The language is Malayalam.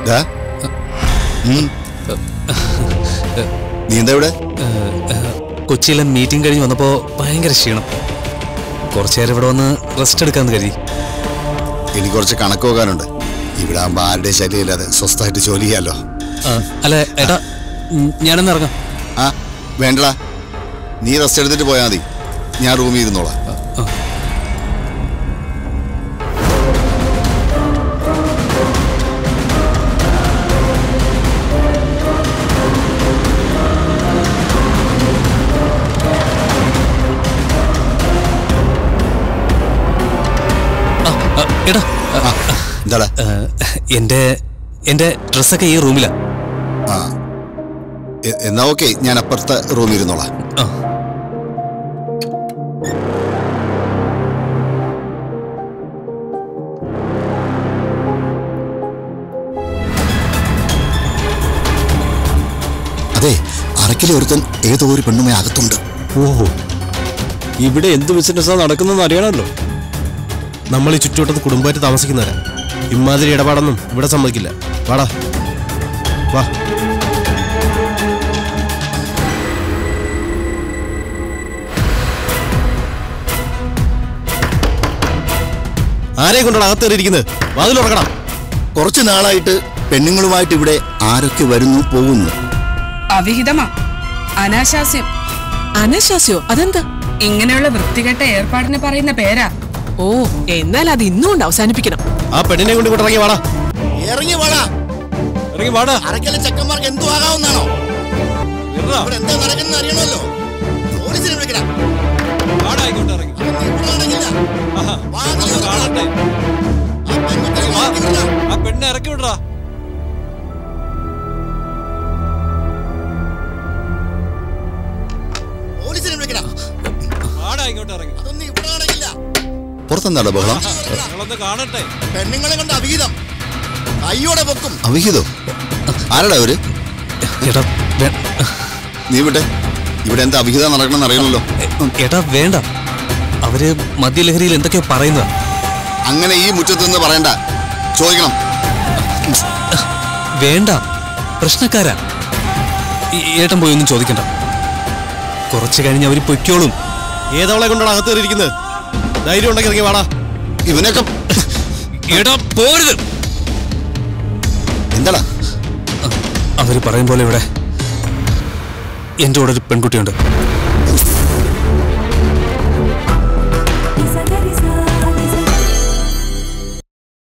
ദാ. ഉം. നീ എന്താ ഇവിടെ കൊച്ചിയിലെ മീറ്റിംഗ് കഴിഞ്ഞ് വന്നപ്പോൾ ഭയങ്കര ക്ഷീണം കുറച്ചു നേരം ഇവിടെ വന്ന് റെസ്റ്റ് എടുക്കാമെന്ന് കരുതി എനിക്ക് കുറച്ച് കണക്ക് നോക്കാനുണ്ട് ഇവിടെ ആകുമ്പോൾ ആരുടെയും ശല്യമില്ലാതെ സ്വസ്ഥമായിട്ട് ജോലി ചെയ്യാലോ ആ, അല്ല ഏട്ടാ ഉം, ഞാനൊന്ന് ഇറങ്ങാം ആ വേണ്ടടാ നീ റെസ്റ്റ് എടുത്തിട്ട് പോയാൽ മതി ഞാൻ റൂമിൽ ഇരുന്നോളാം ആ, ആ, എടാ ആ, എന്താടാ ആ, എൻ്റെ എൻ്റെ ഡ്രസ്സൊക്കെ ഈ റൂമിലാ ആ എ- എന്നാ ഓക്കെ ഞാൻ അപ്പുറത്തെ റൂമിൽ ഇരുന്നോളാം ആ അതെ അറക്കിലെ ഒരുത്തൻ ഏതോ ഒരു പെണ്ണുമായി അകത്തുണ്ട് ഓഹോ ഇവിടെ എന്ത് ബിസിനസ്സാണ് നടക്കുന്നതെന്ന് അറിയണമല്ലോ നമ്മൾ ഈ ചുറ്റുവട്ടത്ത് കുടുംബമായിട്ട് താമസിക്കുന്നവരാ ഇമാതിരി ഇടപാടൊന്നും ഇവിടെ സമ്മതിക്കില്ല വാടാ വാ ആരെ കൊണ്ടാണ് അകത്തേറിയിരിക്കുന്നത് വാതിൽ ഉറക്കണം കുറച്ച് നാളായിട്ട് പെണ്ണുങ്ങളുമായിട്ട് ഇവിടെ ആരൊക്കെ വരുന്നു പോകുന്നു അവിഹിതമാ അനാശാസ്യം അനശാസ്യോ അതെന്താ ഇങ്ങനെയുള്ള വൃത്തികെട്ട ഏർപ്പാടിന് പറയുന്ന പേരാ ഓ എന്നാൽ അത് ഇന്നും കൊണ്ട് അവസാനിപ്പിക്കണം ആ പെണ്ണിനെ കൊണ്ട് ഇങ്ങോട്ട് ഇറങ്ങി വാടാ ഇറങ്ങി വാടാ ഇറങ്ങി വാടാ അറക്കലെ ചെക്കന്മാർക്ക് എന്തു ആകാവുന്നാണോ ഇറങ്ങാ. ഇവിടെ എന്താ നടക്കുന്നത് അറിയണമല്ലോ പോലീസിനെ വിളിക്കടാ വാടാ ഇങ്ങോട്ട് ഇറങ്ങി നീ ഇവിടെ ആണെങ്കില്ല. ആഹാ. വാതിൽ ഒന്ന് തുറക്കടാ. കാണട്ടെ ആ പെൺകുട്ടിയെ വാ. ഇറക്കി വിടടാ. ആ പെണ്ണെ ഇറക്കി വിടറാ പോലീസിനെ വിളിക്കടാ വാടാ ഇങ്ങോട്ട് ഇറങ്ങി അതൊന്നും ഇവിടെ ആണെങ്കില്ല പുറത്തെന്താടാ ബഹളം നിങ്ങളൊന്ന് കാണട്ടെ പെണ്ണുങ്ങളെ കൊണ്ട് അവിഹിതം കയ്യോടെ പൊക്കും അവിഹിതോ ആരടാ അവര് ഏട്ടാ വേ- നീ വിട്ടെ ഇവിടെ എന്താ അവിഹിതം നടക്കണമെന്ന് അറിയണമല്ലോ ഏട്ടാ വേണ്ട അവര് മദ്യലഹരിയിൽ എന്തൊക്കെയോ പറയുന്നതാ അങ്ങനെ ഈ മുറ്റത്ത് നിന്ന് പറയണ്ട ചോദിക്കണം വേണ്ട പ്രശ്നക്കാരാ ഈ ഏട്ടൻ പോയി ഒന്നും ചോദിക്കണ്ട കുറച്ച് കഴിഞ്ഞ് അവര് പൊയ്ക്കോളും ഏതവളെ കൊണ്ടാണ് അകത്തേറിയിരിക്കുന്നത് ധൈര്യം ഉണ്ടെങ്കിൽ ഇറങ്ങി വാടാ ഇവനൊക്കെ ഏട്ടാ പോരുത് എന്താടാ അവര് പറയും പോലെ ഇവിടെ എൻ്റെ കൂടെ ഒരു പെൺകുട്ടിയുണ്ട്